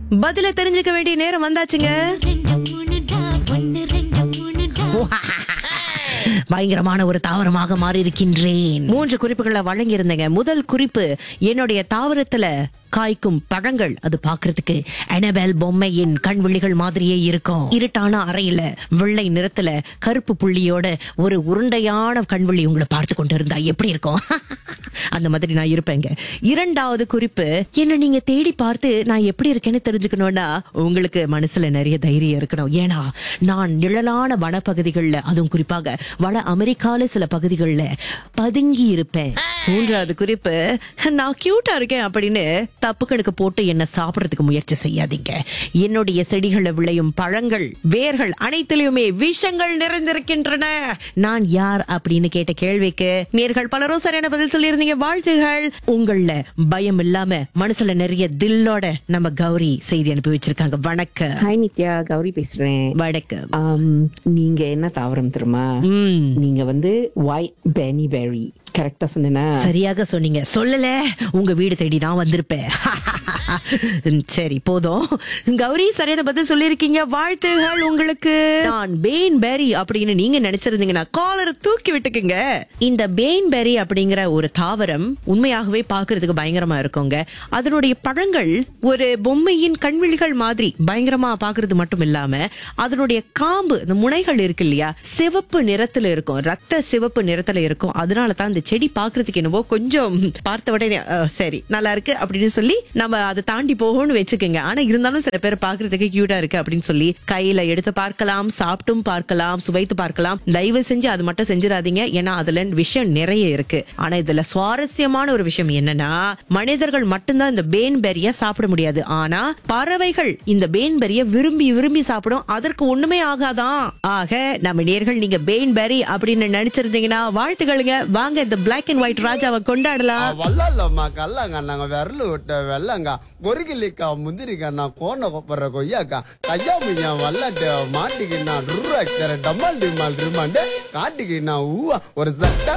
பதில தெரிஞ்சுக்க வேண்டிய நேரம் வந்தாச்சுங்க ரெண்டு மூணுடா ஒன்னு ரெண்டு மூணுடா பயங்கரமான ஒரு தாவரமாக மாறி இருக்கின்றேன் மூன்று குறிப்புகளை வழங்கியிருந்தேங்க முதல் குறிப்பு என்னுடைய தாவரத்துல காய்க்கும் பழங்கள் அது பாக்குறதுக்கு அனபெல் பொம்மையின் கண்விழிகள் மாதிரியே இருக்கும் இருட்டான அறையில வெள்ளை நிறத்துல கருப்பு புள்ளியோட ஒரு உருண்டையான கண்விழி உங்களை பார்த்து கொண்டு இருந்தா எப்படி இருக்கும் அந்த மாதிரி நான் இருப்பேங்க இரண்டாவது குறிப்பு என்ன நீங்க தேடி பார்த்து நான் எப்படி இருக்கேன்னு தெரிஞ்சுக்கணும்னா உங்களுக்கு மனசுல நிறைய தைரியம் இருக்கணும் ஏன்னா நான் நிழலான வனப்பகுதிகள்ல அதுவும் குறிப்பாக வட அமெரிக்கால சில பகுதிகள்ல பதுங்கி இருப்பேன் மூன்றாவது குறிப்பு நான் கியூட்டா இருக்கேன் அப்படின்னு தப்பு கணக்கு போட்டு என்ன சாப்பிடறதுக்கு முயற்சி செய்யாதீங்க என்னுடைய செடிகளை விளையும் பழங்கள் வேர்கள் அனைத்திலுமே விஷங்கள் நிறைந்திருக்கின்றன நான் யார் அப்படின்னு கேட்ட கேள்விக்கு நேர்கள் பலரும் சரியான பதில் சொல்லியிருந்தீங்க வாழ்த்துகள் உங்கள பயம் இல்லாம மனசுல நிறைய தில்லோட நம்ம கௌரி செய்தி அனுப்பி வச்சிருக்காங்க வணக்கம் ஹாய் நித்யா கௌரி பேசுறேன் வணக்கம் ஆம், நீங்க என்ன தாவரம் தெரியுமா ம் நீங்க வந்து ஒயிட் பெனி பெரி கரெக்டா சொன்னேனா சரியாக சொன்னீங்க சொல்லல உங்க வீடு தேடி நான் வந்திருப்பேன் ம், சரி போதும் கௌரி சரியான பதில் சொல்லியிருக்கீங்க வாழ்த்துகள் உங்களுக்கு நான் பேன் பெரி அப்படின்னு நீங்க நினைச்சிருந்தீங்கன்னா காலரை தூக்கி விட்டுக்குங்க இந்த பேன் பெரி அப்படிங்கிற ஒரு தாவரம் உண்மையாகவே பாக்குறதுக்கு பயங்கரமா இருக்குங்க அதனுடைய பழங்கள் ஒரு பொம்மையின் கண்விழிகள் மாதிரி பயங்கரமா பாக்குறது மட்டும் இல்லாம அதனுடைய காம்பு இந்த முனைகள் இருக்கு இல்லையா சிவப்பு நிறத்துல இருக்கும் ரத்த சிவப்பு நிறத்துல இருக்கும் அதனால தான் இந்த செடி பாக்குறதுக்கு என்னவோ கொஞ்சம் பார்த்த உடனே அஹ், சரி நல்லா இருக்கு அப்படின்னு சொல்லி நம்ம அதை தாண்டி போகணும்னு வச்சுக்கோங்க ஆனா இருந்தாலும் சில பேர் பாக்குறதுக்கு கியூட்டா இருக்கு அப்படின்னு சொல்லி கையில எடுத்து பார்க்கலாம் சாப்பிட்டும் பார்க்கலாம் சுவைத்து பார்க்கலாம் தயவு செஞ்சு அது மட்டும் செஞ்சிடாதீங்க ஏன்னா அதுல விஷயம் நிறைய இருக்கு ஆனா இதுல சுவாரஸ்யமான ஒரு விஷயம் என்னன்னா மனிதர்கள் மட்டும்தான் இந்த பேன்பெரிய சாப்பிட முடியாது ஆனா பறவைகள் இந்த பேன்பெரிய விரும்பி விரும்பி சாப்பிடும் அதற்கு ஒண்ணுமே ஆகாதான் ஆக நம்ம நேர்கள் நீங்க பேன்பெரி அப்படின்னு நினைச்சிருந்தீங்கன்னா வாழ்த்துக்களுங்க வாங்க இந்த பிளாக் அண்ட் ஒயிட் ராஜாவை கொண்டாடலாம் వల్లమ్మా కళ్ళంగా వెర్రలు విట్ట వెళ్ళంగా గొరిగిలిక ముందిరిగా నా కోన కొప్పర కొయ్యాక కయ్యామియ్య వల్లట మాటికి నా రుర్ర డమ్మల్ డిమ్మల్ రిమ్మంటే కాటికి నా ఊవ ஒரு சட்ட